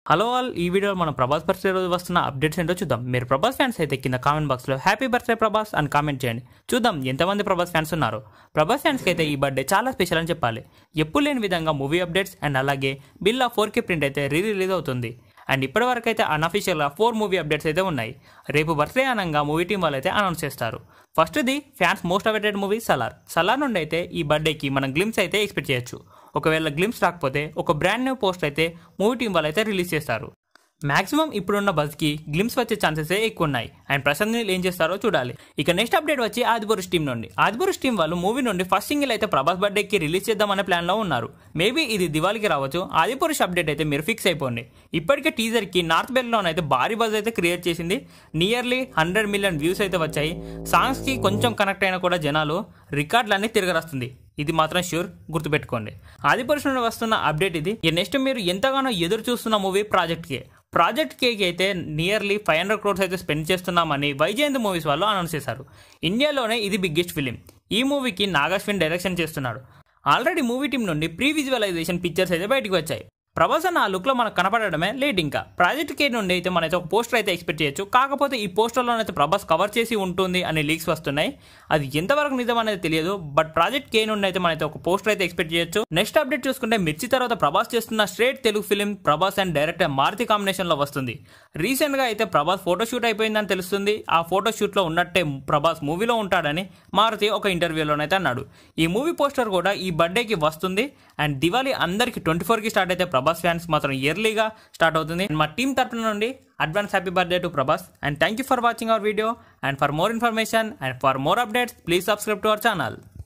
hello all ఈ వీడియోలో మనం ప్రభాస్ బర్త్డే రోజు వస్తున్న అప్డేట్స్ ఏంటో చూద్దాం మీరు ప్రభాస్ ఫ్యాన్స్ అయితే కింద కామెంట్ బాక్స్లో హ్యాపీ బర్త్డే ప్రభాస్ అని కామెంట్ చేయండి చూద్దాం ఎంతమంది ప్రభాస్ ఫ్యాన్స్ ఉన్నారు ప్రభాస్ ఫ్యాన్స్కి అయితే ఈ బర్త్డే చాలా స్పెషల్ అని చెప్పాలి ఎప్పుడు లేని విధంగా మూవీ అప్డేట్స్ అండ్ అలాగే బిల్లా ఫోర్ కే ప్రింట్ అయితే రీ రిలీజ్ అవుతుంది అండ్ ఇప్పటివరకు అయితే అన్అఫీషియల్గా ఫోర్ మూవీ అప్డేట్స్ అయితే ఉన్నాయి రేపు బర్త్డే అనంగా మూవీ టీం వాళ్ళు అయితే అనౌన్స్ చేస్తారు ఫస్ట్ది fans most awaited movie Salaar Salaar నుండి అయితే ఈ బర్త్డేకి మనం గ్లిమ్స్ అయితే ఎక్స్పెక్ట్ చేయొచ్చు ఒకవేళ గ్లిమ్స్ రాకపోతే ఒక బ్రాండ్ న్యూ పోస్ట్ అయితే మూవీ టీం వాళ్ళు అయితే రిలీజ్ చేస్తారు మాక్సిమం ఇప్పుడున్న బజ్కి గ్లిమ్స్ వచ్చే ఛాన్సెస్ ఎక్కువ ఉన్నాయి అండ్ ప్రశాంత్ నీల్ ఏం చేస్తారో చూడాలి ఇక నెక్స్ట్ అప్డేట్ వచ్చి ఆదిపురుష్ టీం నుండి ఆదిపురుష్ టీం వాళ్ళు మూవీ నుండి ఫస్ట్ సింగిల్ అయితే ప్రభాస్ బర్త్డేకి రిలీజ్ చేద్దామనే ప్లాన్లో ఉన్నారు మేబీ ఇది దివాళీకి రావచ్చు ఆదిపురుష్ అప్డేట్ అయితే మీరు ఫిక్స్ అయిపోండి ఇప్పటికే టీజర్కి నార్త్ బెల్లోనైతే భారీ బజ్ అయితే క్రియేట్ చేసింది నియర్లీ హండ్రెడ్ మిలియన్ వ్యూస్ అయితే వచ్చాయి సాంగ్స్కి కొంచెం కనెక్ట్ అయినా కూడా జనాలు రికార్డులన్నీ తిరగరాస్తుంది ఇది మాత్రం ష్యూర్ గుర్తుపెట్టుకోండి ఆదిపురుష్ నుండి వస్తున్న అప్డేట్ ఇది నెక్స్ట్ మీరు ఎంతగానో ఎదురు చూస్తున్న మూవీ ప్రాజెక్ట్ కే ప్రాజెక్ట్ కేకి అయితే నియర్లీ ఫైవ్ హండ్రెడ్ క్రోర్స్ అయితే స్పెండ్ చేస్తున్నామని వైజయంత్ మూవీస్ వాళ్ళు అనౌన్స్ చేశారు ఇండియాలోనే ఇది బిగ్గెస్ట్ ఫిలిం ఈ మూవీకి నాగాశ్విన్ డైరెక్షన్ చేస్తున్నాడు ఆల్రెడీ మూవీ టీం నుండి ప్రీ విజువలైజేషన్ పిక్చర్స్ అయితే బయటకు వచ్చాయి ప్రభాస్ అన్న ఆ లుక్లో మనకు కనపడడమే లేట్ ఇంకా ప్రాజెక్ట్ కే నుండి అయితే మనైతే ఒక పోస్టర్ అయితే ఎక్స్పెక్ట్ చేయొచ్చు కాకపోతే ఈ పోస్టర్లోనైతే ప్రభాస్ కవర్ చేసి ఉంటుంది అనే లీక్స్ వస్తున్నాయి అది ఎంతవరకు నిజం అనేది తెలియదు బట్ ప్రాజెక్ట్ కే నుండి అయితే మనైతే ఒక పోస్టర్ అయితే ఎక్స్పెక్ట్ చేయొచ్చు నెక్స్ట్ అప్డేట్ చూసుకుంటే మిర్చి తర్వాత ప్రభాస్ చేస్తున్న straight Telugu film Prabhas and director Maruthi కాంబినేషన్లో వస్తుంది రీసెంట్గా అయితే ప్రభాస్ ఫోటోషూట్ అయిపోయిందని తెలుస్తుంది ఆ ఫోటోషూట్లో ఉన్నట్టే ప్రభాస్ మూవీలో ఉంటాడని మారుతి ఒక ఇంటర్వ్యూలోనైతే అన్నాడు ఈ మూవీ పోస్టర్ కూడా ఈ బర్త్డేకి వస్తుంది అండ్ దివాళీ అందరికి ట్వంటీ ఫోర్కి స్టార్ట్ అయితే ప్రభాస్ ఫ్యాన్స్ మాత్రం ఇయర్లీగా స్టార్ట్ అవుతుంది మా టీం తరపున నుండి advance happy birthday to Prabhas and thank you for watching our video and for more information and for more updates please subscribe to our channel